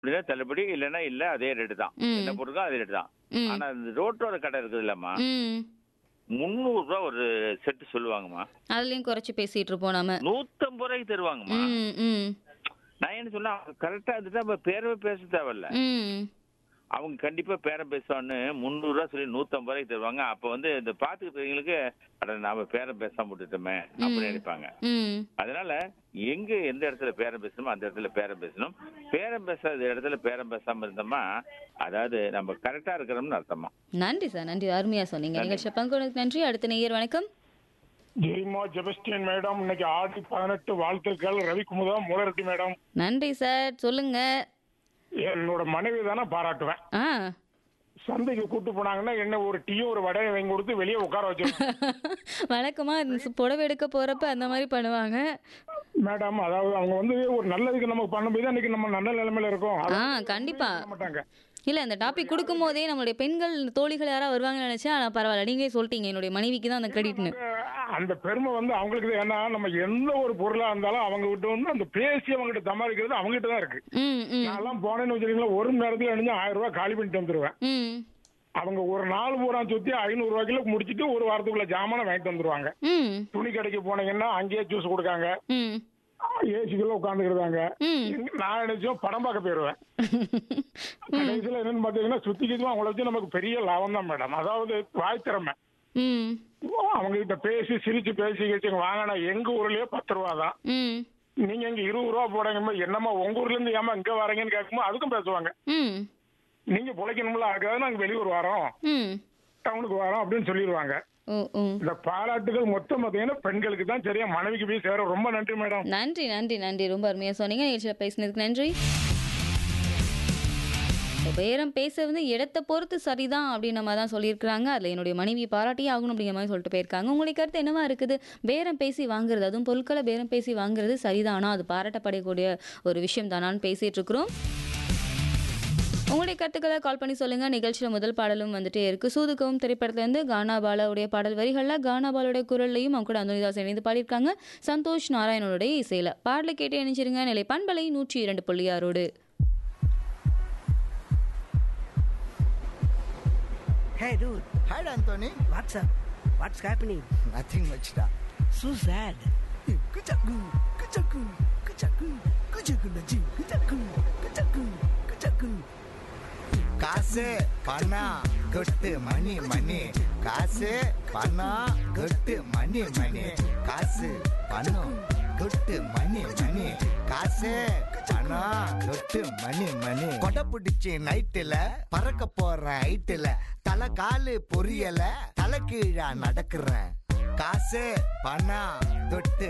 அப்படின்னா தள்ளுபடி இல்லைன்னா இல்ல அதே ரேட்டு தான் ம். என்ன பொருட்கள் அதே ரேட்டு தான் ம். ஆனா இந்த ரோட்டோர கடை இருக்குது இல்லம்மா ம் முந்நூறு ரூபா ஒரு செட்டு சொல்லுவாங்கம்மா அதுலயும் குறைச்சு பேசிட்டு இருப்போம் நாம நூத்தம்பது ரூபாய்க்கு தருவாங்கம்மா ம் ம் நான் என்ன சொன்னா கரெக்டா இருந்துட்டா நம்ம பேரவே பேச தேவையில்ல ம் அவங்க கண்டிப்பா பேரம் பேசுவான்னு முந்நூறு ரூபா சொல்லி நூத்தம்பது ரூபாய்க்கு தருவாங்க அப்ப வந்து இந்த பாத்துக்கிட்டவங்களுக்கு அட நாம பேரம் பேசாம விட்டுட்டோமே அப்படின்னு நினைப்பாங்க ம் அதனால எங்க எந்த இடத்துல பேரம் பேசணுமோ அந்த இடத்துல பேரம் பேசணும் பேரம் பேசாத இடத்துல பேரம் பேசாம இருந்தோமா அதாவது நம்ம கரெக்டா இருக்கிறோம்னு அர்த்தமா நன்றி சார் நன்றி அருமையா சொன்னீங்க நிகழ்ச்சி பங்குனதுக்கு நன்றி அடுத்த நேயர் வணக்கம் ஜெய்மா ஜெபஸ்டின் மேடம் இன்னைக்கு ஆடி பதினெட்டு வாழ்த்துக்கள் ரவிக்குமுதா மூலரெட்டி மேடம் நன்றி சார் சொல்லுங்க என்னோட மனைவி தானே பாராட்டுவேன் ஆ சந்தைக்கு கூட்டு போனாங்கன்னா என்ன ஒரு டீயும் ஒரு வடையை வாங்கி கொடுத்து வெளியே உட்கார வச்சிருவேன் வழக்கமா இந்த சு- புடவை எடுக்க போறப்ப அந்த மாதிரி பண்ணுவாங்க மேடம் அதாவது அவங்க வந்து ஒரு நல்லதுக்கு நமக்கு பண்ணும்போது தான் இன்னைக்கு நம்ம நல்ல நிலைமையில இருக்கோம் ஆ அதை கண்டிப்பா பண்ண மாட்டாங்க இல்ல இந்த டாபிக் கொடுக்கும் போதே நம்மளுடைய பெண்கள் தோழிகள் யாராவது வருவாங்கன்னு நினைச்சேன் ஆனா பரவாயில்ல நீங்களே சொல்லிட்டீங்க என்னுடைய மனைவிக்கு தான் அந்த கிரெடிட்னு அந்த பெருமை வந்து அவங்களுக்கு தான். ஏன்னா நம்ம எந்த ஒரு பொருளா இருந்தாலும் அவங்க கிட்ட வந்து அந்த பேசி அவங்க கிட்ட சமாளிக்கிறது அவங்க கிட்ட தான் இருக்கு ம் ம் நான்லாம் போனேன்னு வச்சுக்கீங்களா ஒரு மணி நேரத்துல அணிஞ்சு ஆயிரம் ரூபாய் காலி பண்ணிட்டு வந்துருவேன் ம் அவங்க ஒரு நாள் பூரா சுத்தி ஐநூறு ரூபாய்க்குள்ள முடிச்சிட்டு ஒரு வாரத்துக்குள்ள ஜாமானை வாங்கிட்டு வந்துருவாங்க ம் துணி கடைக்கு போனீங்கன்னா அங்கேயே ஜூஸ் கொடுக்காங்க ம் ஏசிக்குள்ள உட்காந்துக்கிடுவாங்க ம் நான் நினைச்சோம் படம் பார்க்க போயிருவேன் கடைசியில் என்னன்னு பாத்தீங்கன்னா சுத்திக்கிட்டு அவங்கள வச்சு நமக்கு பெரிய லாபம் தான் மேடம் அதாவது வாய் திறமை ம் அவங்க கிட்ட பேசி சிரிச்சு பேசி வச்சுங்க வாங்கினா எங்க ஊர்லயே பத்து ரூபா தான் ம் நீங்க இங்க இருபது ரூபா போடுங்க என்னம்மா உங்க ஊர்ல இருந்து ஏமா இங்க வரீங்கன்னு கேட்கும்போது அதுக்கும் பேசுவாங்க ம் நீங்க பிழைக்கணும்ல அதுக்காக நாங்க வெளியூர் வரோம் ம் டவுனுக்கு வரோம் அப்படின்னு சொல்லிடுவாங்க ஓ ஓ இந்த பாராட்டுகள் மொத்தம் பாத்தீங்கன்னா பெண்களுக்கு தான் சரியா மனைவிக்கு போய் சேரும் ரொம்ப நன்றி மேடம் நன்றி நன்றி நன்றி ரொம்ப அருமையாக சொன்னீங்க நிகழ்ச்சியில் பேசினதுக்கு நன்றி இப்போ பேரம் பேசுறது வந்து இடத்தை பொறுத்து சரிதான் அப்படின்னு நம்ம தான் சொல்லியிருக்கிறாங்க அதில் என்னுடைய மனைவி பாராட்டியே ஆகணும் அப்படிங்கிற மாதிரி சொல்லிட்டு போயிருக்காங்க உங்களுடைய கருத்து என்னவா இருக்குது பேரம் பேசி வாங்குறது அதுவும் பொருட்களை பேரம் பேசி வாங்குறது சரிதானா அது பாராட்டப்படக்கூடிய ஒரு விஷயம் தானான்னு பேசிட்டு இருக்கிறோம் உங்களுடைய கருத்துக்களை கால் பண்ணி சொல்லுங்க நிகழ்ச்சியில் முதல் பாடலும் வந்துட்டே இருக்கு சூதுக்கவும் திரைப்படத்துலேருந்து கானா பாலாவுடைய பாடல் வரிகளில் கானா பாலாவுடைய குரல்லையும் அவங்க கூட அனுரிதாஸ் இணைந்து பாடியிருக்காங்க சந்தோஷ் நாராயணனுடைய இசையில பாடலை கேட்டு இணைஞ்சிருங்க நிலை பண்பலை நூற்றி இரண்டு புள்ளி ஆறோடு Hey dude, Hi, Anthony. what's up? What's happening? Nothing much, da. So sad. Kuchaku, kuchaku, kuchaku, kuchaku naji, kuchaku, kuchaku, kuchaku. காசு பணம் கொட்டு மணி மணி காசு பணம் கொட்டு மணி மணி காசு பணம் கொட்டு மணி மணி காசு பணம் கொட்டு மணி மணி கொடை பிடிச்சி நைட்டுல பறக்க போற ஹைட்டுல தலை காலு பொரியல தலை கீழா நடக்கிறேன் காசு பணம் தொட்டு